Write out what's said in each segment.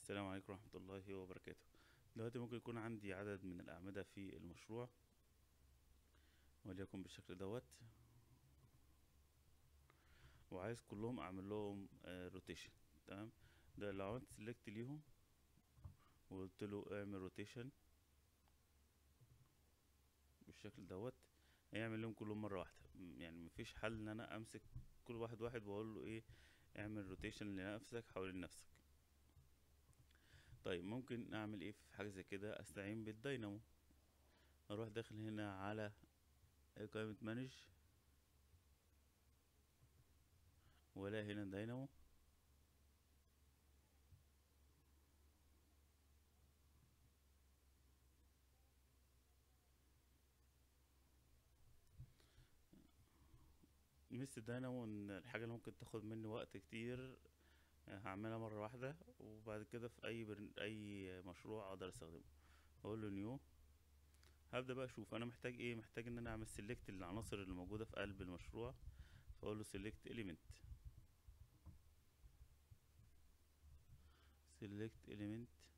السلام عليكم ورحمة الله وبركاته دلوقتي ممكن يكون عندي عدد من الأعمدة في المشروع وليكن بالشكل دوت وعايز كلهم أعمل لهم روتيشن تمام ده لو عملت سيلكت ليهم وقلت له اعمل روتيشن بالشكل دوت هيعمل لهم كلهم مرة واحدة م- يعني مفيش حل ان انا امسك كل واحد واحد واقول له ايه اعمل روتيشن لنفسك حوالين نفسك طيب ممكن اعمل ايه في حاجة زي كده استعين بالدينامو اروح داخل هنا على قائمة مانج ولا هنا دينامو ميزة الدينامو ان الحاجة اللي ممكن تاخد مني وقت كتير هعملها مرة واحدة وبعد كده في اي برن... اي مشروع اقدر استخدمه اقول له نيو هبدأ بقى اشوف انا محتاج ايه محتاج ان انا اعمل سيلكت للعناصر اللي موجودة في قلب المشروع فاقول له سيلكت element select element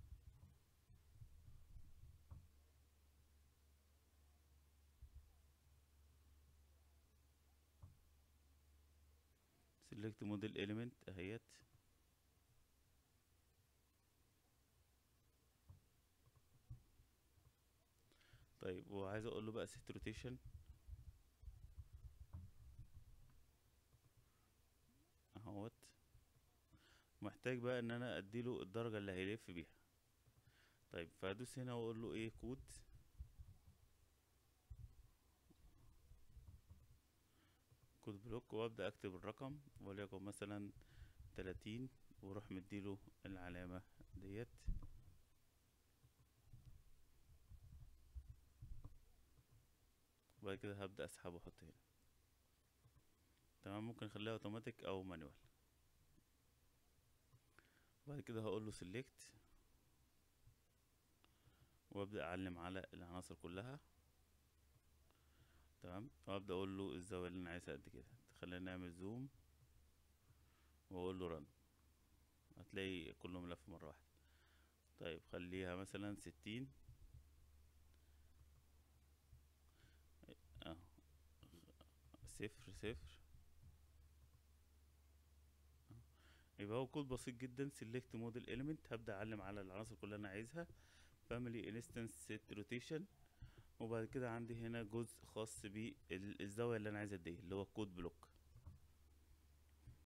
select model element اهيت طيب وعايز اقول له بقى set rotation اهوت محتاج بقى ان انا اديله الدرجة اللي هيلف بيها طيب فهدوس هنا واقول له ايه كود كود بلوك وابدا اكتب الرقم وليكن مثلا تلاتين واروح مديله العلامة ديت وبعد كده هبدأ اسحب واحط هنا تمام ممكن اخليها اوتوماتيك او مانوال وبعد كده هقول له سيلكت وابدا اعلم على العناصر كلها تمام وابدا اقول له الزاويه اللي انا عايزها قد كده خلينا نعمل زوم واقول له رن هتلاقي كله ملف مره واحده طيب خليها مثلا ستين اه صفر صفر يبقى هو كود بسيط جدا سيلكت موديل element هبدا اعلم على العناصر كلها انا عايزها family instance set rotation وبعد كده عندي هنا جزء خاص بالزاويه اللي انا عايز اديها اللي هو كود بلوك